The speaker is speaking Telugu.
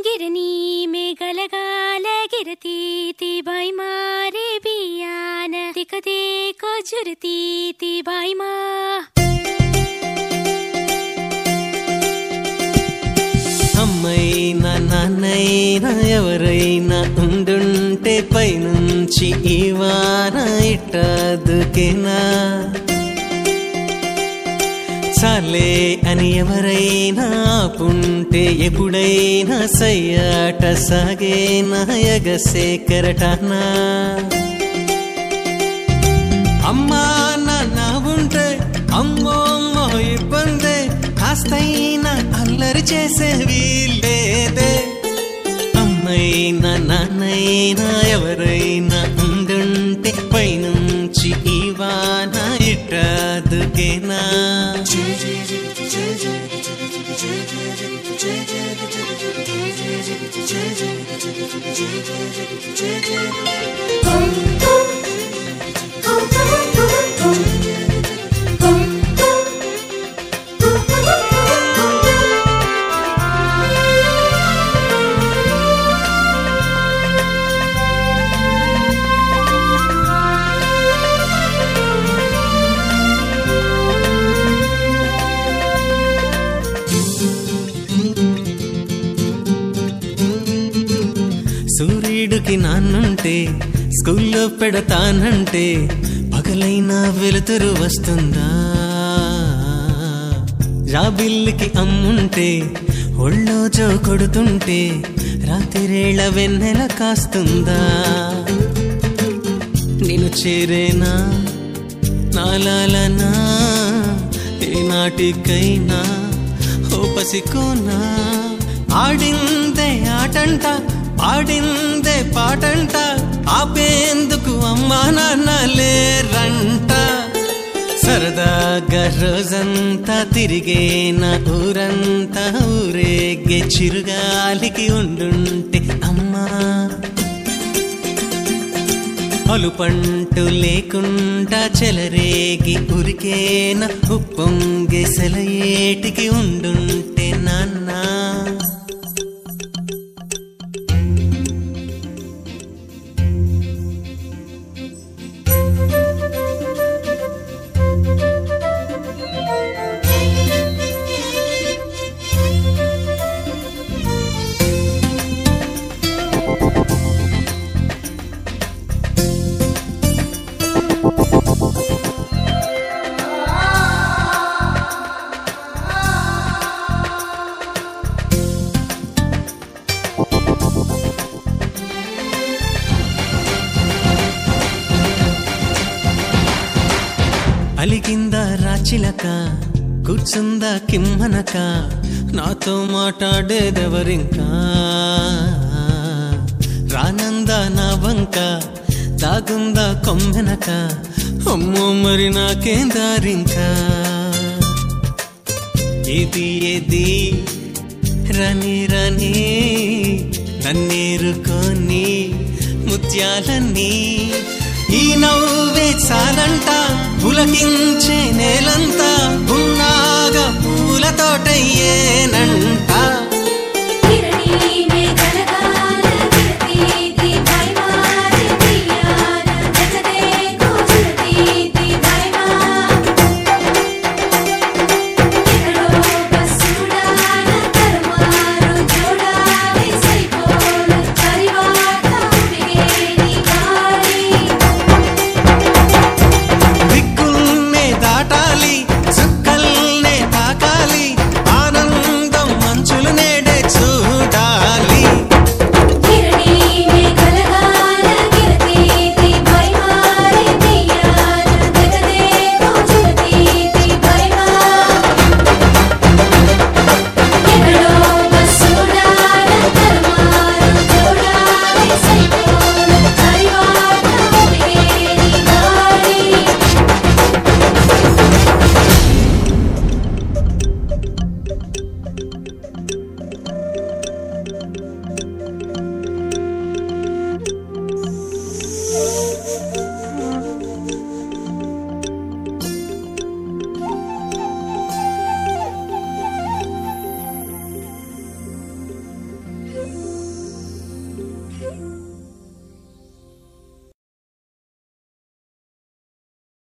गिरनी में गलगाल गिरती थी भाई मारे बियान दिख देखो जुरती थी भाई माँ అమ్మైనా నాన్నైనా ఎవరైనా ఉండుంటే పైనుంచి ఈ వాన ఇట్టదుకేనా చాలే అని ఎవరైనా ఆపుంటే ఎప్పుడైనా సయ్యాట సాగేనా ఎగసే కెరటానా అమ్మా నాన్న ఉంటే అమ్మో అమ్మో ఇబ్బందే కాస్తైనా అల్లరి చేసే వీల్లేదే అమ్మైనా నాన్నైనా ఎవరైనా ఉండుంటే పైనుంచి ఈ వాన ఇట్టదుకేనా సూర్యుడికి నాన్నుంటే స్కూల్లో పెడతానంటే పగలైనా వెలుతురు వస్తుందా రాబిల్లికి అమ్ముంటే ఒళ్ళో జో కొడుతుంటే రాత్రిరేళ వెన్నెల కాస్తుందా నేను చేరేనా నాలాలనా ఏనాటికైనా ఓ పసికోనా ఆడిందే ఆటంట పాడిందే పాటంట ఆపేందుకు అమ్మా నాన్న లేరంట సరదాగా రోజంతా తిరిగేన ఊరంతా ఊరేగే చిరుగాలికి ఉండుంటే అమ్మా అలుపంటు లేకుండా చెలరేగి ఉరికేన ఉప్పొంగే సెలయేటికి ఉండుంటే నాన్న అలిగిందా రాచిలక కూర్చుందా కిమ్మనక నాతో మాట్లాడేదెవరింకా రానందా నా వంక దాగుందా కొమ్మెనక అమ్మో మరి నాకేం దారింకా ఏది ఏది రని రని నన్నేరుకొని ముత్యాలన్నీ ఈ నవ్వే చాలంట పులకించే నేలంతా ఉన్నాగా పూలతోటయ్యేనంట गिरनी में गलगाल गिरती थी भाई मारे बियान दिख देखो जुरती थी भाई माँ ఎక్కడో బస్సుడాన తరుమారు జోడాలి సైకోలు పరివాట మిగేని గాలి దిక్కుల్నే దాటాలి చుక్కల్నే తాకాలి ఆనంద